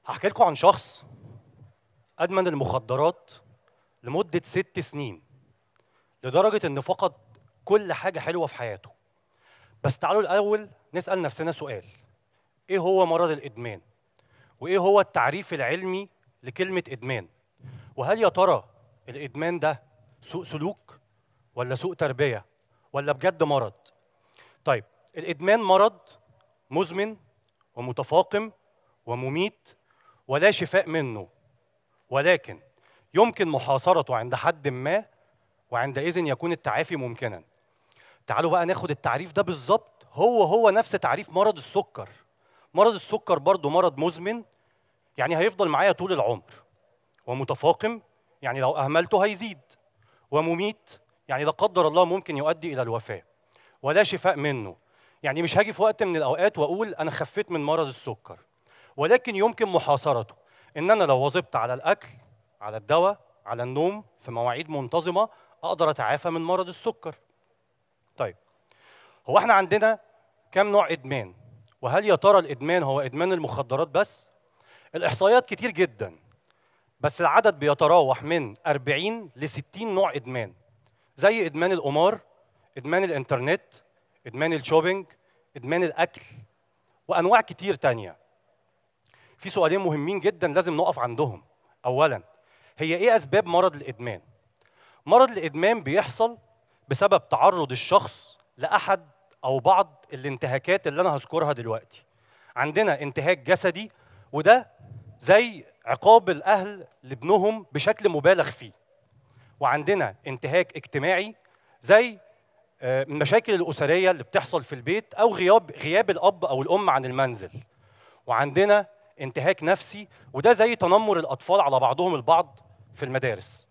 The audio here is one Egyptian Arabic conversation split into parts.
هحكي لكم عن شخص ادمن المخدرات لمده ست سنين لدرجه انه فقد كل حاجه حلوه في حياته بس تعالوا الاول نسال نفسنا سؤال ايه هو مرض الادمان وايه هو التعريف العلمي لكلمه ادمان وهل يا ترى الادمان ده سوء سلوك ولا سوء تربيه ولا بجد مرض طيب الادمان مرض مزمن ومتفاقم ومميت ولا شفاء منه ولكن يمكن محاصرته عند حد ما وعندئذ يكون التعافي ممكنا تعالوا بقى ناخد التعريف ده بالظبط هو هو نفس تعريف مرض السكر مرض السكر برضه مرض مزمن يعني هيفضل معايا طول العمر ومتفاقم يعني لو اهملته هيزيد ومميت يعني لا قدر الله ممكن يؤدي الى الوفاه ولا شفاء منه يعني مش هاجي في وقت من الاوقات واقول انا خفيت من مرض السكر ولكن يمكن محاصرته ان انا لو واظبت على الاكل على الدواء على النوم في مواعيد منتظمه اقدر اتعافى من مرض السكر طيب هو احنا عندنا كم نوع ادمان وهل يا ترى الادمان هو ادمان المخدرات بس الاحصائيات كتير جدا بس العدد بيتراوح من 40 ل 60 نوع ادمان زي ادمان القمار ادمان الانترنت ادمان الشوبينج ادمان الاكل وانواع كتير تانية في سؤالين مهمين جدا لازم نقف عندهم اولا هي ايه اسباب مرض الادمان مرض الادمان بيحصل بسبب تعرض الشخص لاحد او بعض الانتهاكات اللي انا هذكرها دلوقتي عندنا انتهاك جسدي وده زي عقاب الاهل لابنهم بشكل مبالغ فيه وعندنا انتهاك اجتماعي زي آه، المشاكل الاسريه اللي بتحصل في البيت او غياب غياب الاب او الام عن المنزل وعندنا انتهاك نفسي وده زي تنمر الاطفال على بعضهم البعض في المدارس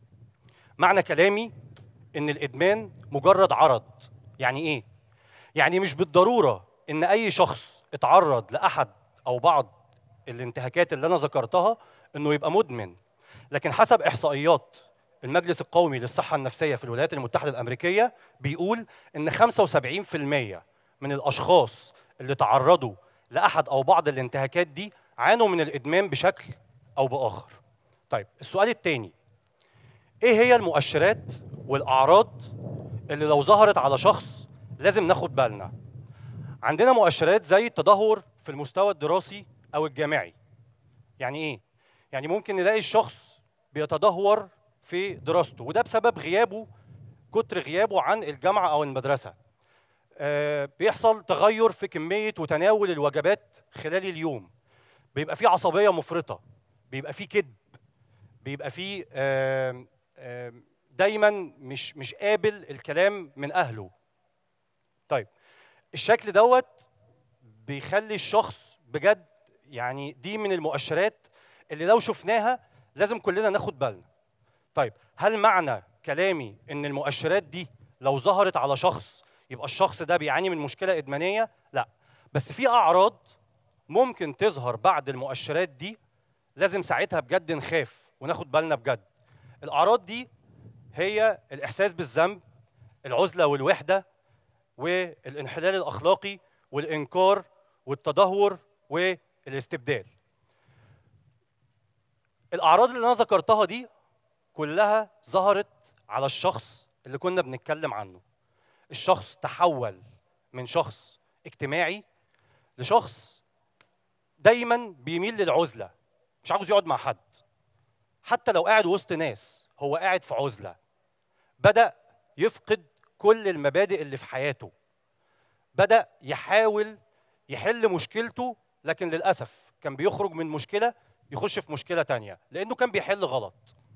معنى كلامي ان الادمان مجرد عرض يعني ايه يعني مش بالضروره ان اي شخص اتعرض لاحد او بعض الانتهاكات اللي انا ذكرتها انه يبقى مدمن لكن حسب احصائيات المجلس القومي للصحه النفسيه في الولايات المتحده الامريكيه بيقول ان 75% من الاشخاص اللي تعرضوا لاحد او بعض الانتهاكات دي عانوا من الادمان بشكل او باخر طيب السؤال الثاني ايه هي المؤشرات والاعراض اللي لو ظهرت على شخص لازم ناخد بالنا عندنا مؤشرات زي التدهور في المستوى الدراسي او الجامعي يعني ايه يعني ممكن نلاقي الشخص بيتدهور في دراسته وده بسبب غيابه كتر غيابه عن الجامعه او المدرسه آه، بيحصل تغير في كميه وتناول الوجبات خلال اليوم بيبقى في عصبيه مفرطه بيبقى في كذب بيبقى في آم، آم، دايما مش مش قابل الكلام من اهله طيب الشكل دوت بيخلي الشخص بجد يعني دي من المؤشرات اللي لو شفناها لازم كلنا ناخد بالنا طيب هل معنى كلامي ان المؤشرات دي لو ظهرت على شخص يبقى الشخص ده بيعاني من مشكله ادمانيه لا بس في اعراض ممكن تظهر بعد المؤشرات دي لازم ساعتها بجد نخاف وناخد بالنا بجد الاعراض دي هي الاحساس بالذنب العزله والوحده والانحلال الاخلاقي والانكار والتدهور والاستبدال الاعراض اللي انا ذكرتها دي كلها ظهرت على الشخص اللي كنا بنتكلم عنه الشخص تحول من شخص اجتماعي لشخص دايما بيميل للعزله مش عاوز يقعد مع حد حتى لو قاعد وسط ناس هو قاعد في عزله بدا يفقد كل المبادئ اللي في حياته بدا يحاول يحل مشكلته لكن للاسف كان بيخرج من مشكله يخش في مشكله تانية لانه كان بيحل غلط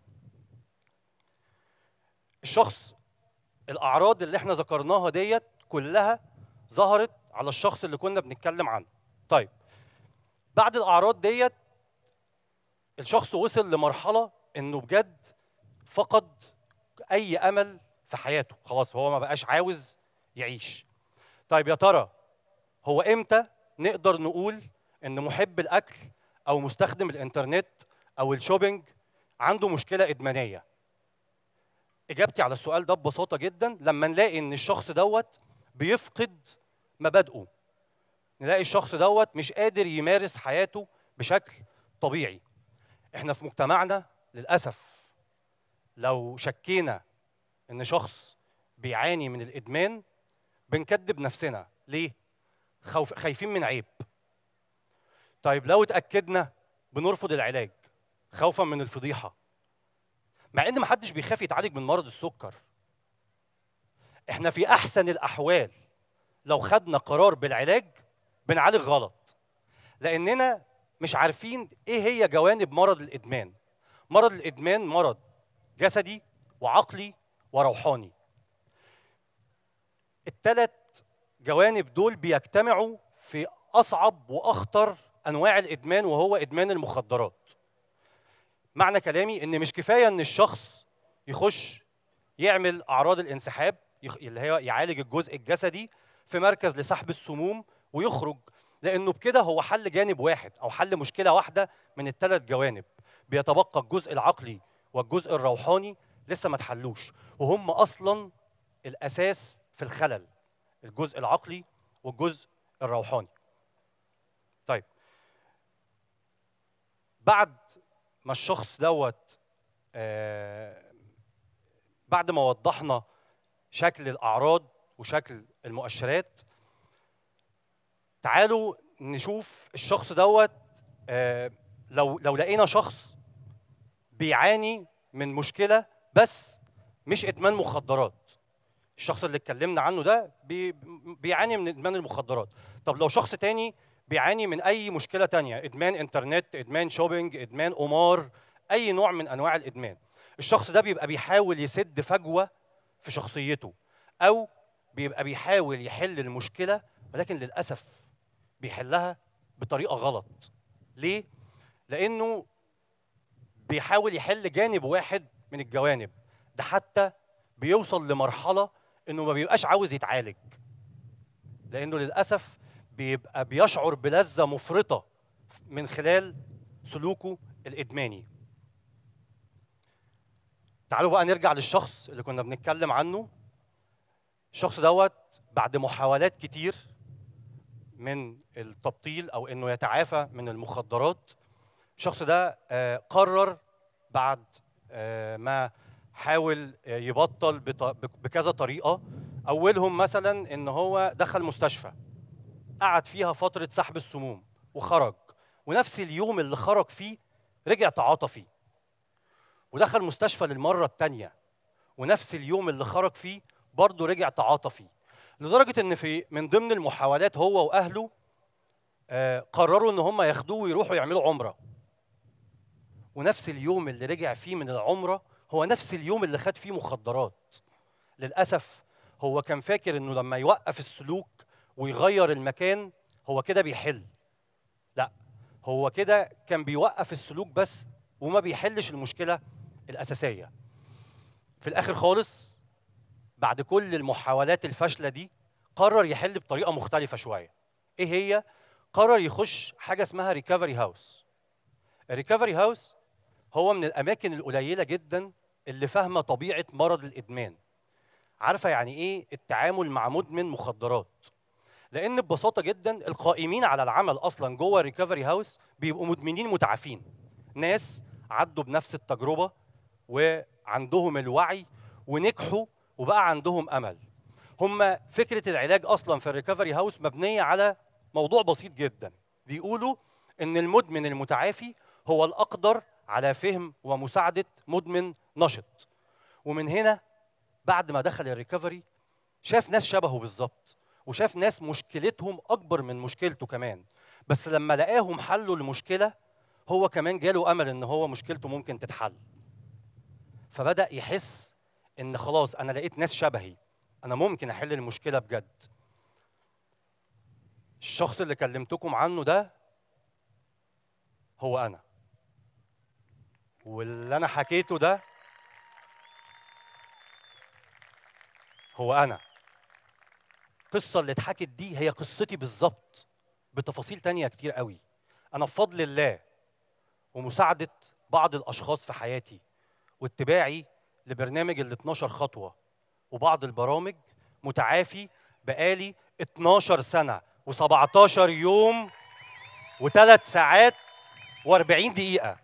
الشخص الاعراض اللي احنا ذكرناها ديت كلها ظهرت على الشخص اللي كنا بنتكلم عنه طيب بعد الاعراض ديت الشخص وصل لمرحله انه بجد فقد اي امل في حياته خلاص هو ما بقاش عاوز يعيش طيب يا ترى هو امتى نقدر نقول ان محب الاكل او مستخدم الانترنت او الشوبينج عنده مشكله ادمانيه اجابتي على السؤال ده ببساطه جدا لما نلاقي ان الشخص دوت بيفقد مبادئه نلاقي الشخص دوت مش قادر يمارس حياته بشكل طبيعي احنا في مجتمعنا للاسف لو شكينا ان شخص بيعاني من الادمان بنكذب نفسنا ليه خوف خايفين من عيب طيب لو اتاكدنا بنرفض العلاج خوفا من الفضيحه مع ان محدش بيخاف يتعالج من مرض السكر احنا في احسن الاحوال لو خدنا قرار بالعلاج بنعالج غلط لاننا مش عارفين ايه هي جوانب مرض الادمان مرض الادمان مرض جسدي وعقلي وروحاني الثلاث جوانب دول بيجتمعوا في اصعب واخطر انواع الادمان وهو ادمان المخدرات معنى كلامي ان مش كفايه ان الشخص يخش يعمل اعراض الانسحاب اللي هي يعالج الجزء الجسدي في مركز لسحب السموم ويخرج لانه بكده هو حل جانب واحد او حل مشكله واحده من الثلاث جوانب بيتبقى الجزء العقلي والجزء الروحاني لسه ما اتحلوش وهم اصلا الاساس في الخلل الجزء العقلي والجزء الروحاني طيب بعد ما الشخص دوت آه بعد ما وضحنا شكل الاعراض وشكل المؤشرات تعالوا نشوف الشخص دوت آه لو لو لقينا شخص بيعاني من مشكله بس مش ادمان مخدرات الشخص اللي اتكلمنا عنه ده بي بيعاني من ادمان المخدرات طب لو شخص تاني بيعاني من اي مشكله تانية ادمان انترنت ادمان شوبينج ادمان قمار اي نوع من انواع الادمان الشخص ده بيبقى بيحاول يسد فجوه في شخصيته او بيبقى بيحاول يحل المشكله ولكن للاسف بيحلها بطريقه غلط ليه لانه بيحاول يحل جانب واحد من الجوانب ده حتى بيوصل لمرحله انه ما بيبقاش عاوز يتعالج لانه للاسف بيبقى بيشعر بلذه مفرطه من خلال سلوكه الادماني تعالوا بقى نرجع للشخص اللي كنا بنتكلم عنه الشخص دوت بعد محاولات كتير من التبطيل او انه يتعافى من المخدرات الشخص ده آه، قرر بعد آه، ما حاول يبطل بكذا طريقه اولهم مثلا ان هو دخل مستشفى قعد فيها فتره سحب السموم وخرج ونفس اليوم اللي خرج فيه رجع تعاطى فيه ودخل مستشفى للمره الثانيه ونفس اليوم اللي خرج فيه برضه رجع تعاطى فيه لدرجه ان في من ضمن المحاولات هو واهله آه قرروا ان هم ياخدوه ويروحوا يعملوا عمره ونفس اليوم اللي رجع فيه من العمره هو نفس اليوم اللي خد فيه مخدرات للاسف هو كان فاكر انه لما يوقف السلوك ويغير المكان هو كده بيحل لا هو كده كان بيوقف السلوك بس وما بيحلش المشكله الاساسيه في الاخر خالص بعد كل المحاولات الفاشله دي قرر يحل بطريقه مختلفه شويه ايه هي قرر يخش حاجه اسمها ريكفري هاوس الريكفري هاوس هو من الاماكن القليله جدا اللي فاهمه طبيعه مرض الادمان عارفه يعني ايه التعامل مع مدمن مخدرات لان ببساطه جدا القائمين على العمل اصلا جوه الريكفري هاوس بيبقوا مدمنين متعافين ناس عدوا بنفس التجربه وعندهم الوعي ونجحوا وبقى عندهم امل هم فكره العلاج اصلا في الريكفري هاوس مبنيه على موضوع بسيط جدا بيقولوا ان المدمن المتعافي هو الاقدر على فهم ومساعده مدمن نشط ومن هنا بعد ما دخل الريكفري شاف ناس شبهه بالظبط وشاف ناس مشكلتهم اكبر من مشكلته كمان بس لما لقاهم حلوا المشكله هو كمان جاله امل ان هو مشكلته ممكن تتحل فبدا يحس ان خلاص انا لقيت ناس شبهي انا ممكن احل المشكله بجد الشخص اللي كلمتكم عنه ده هو انا واللي انا حكيته ده هو انا القصه اللي اتحكت دي هي قصتي بالظبط بتفاصيل تانية كتير قوي انا بفضل الله ومساعده بعض الاشخاص في حياتي واتباعي لبرنامج ال 12 خطوه وبعض البرامج متعافي بقالي 12 سنه و17 يوم وثلاث ساعات و40 دقيقة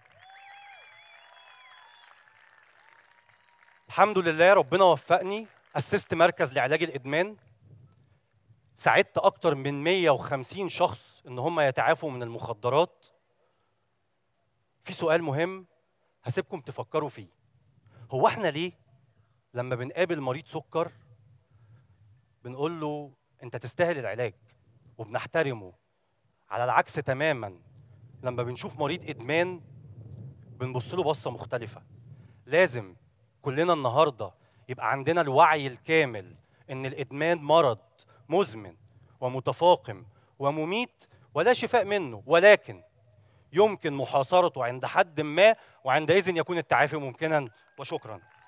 الحمد لله ربنا وفقني أسست مركز لعلاج الإدمان ساعدت أكتر من 150 شخص إن هم يتعافوا من المخدرات في سؤال مهم هسيبكم تفكروا فيه هو احنا ليه لما بنقابل مريض سكر بنقول له انت تستاهل العلاج وبنحترمه على العكس تماما لما بنشوف مريض ادمان بنبص له بصه مختلفه لازم كلنا النهارده يبقى عندنا الوعي الكامل ان الادمان مرض مزمن ومتفاقم ومميت ولا شفاء منه ولكن يمكن محاصرته عند حد ما وعندئذ يكون التعافي ممكنا وشكرا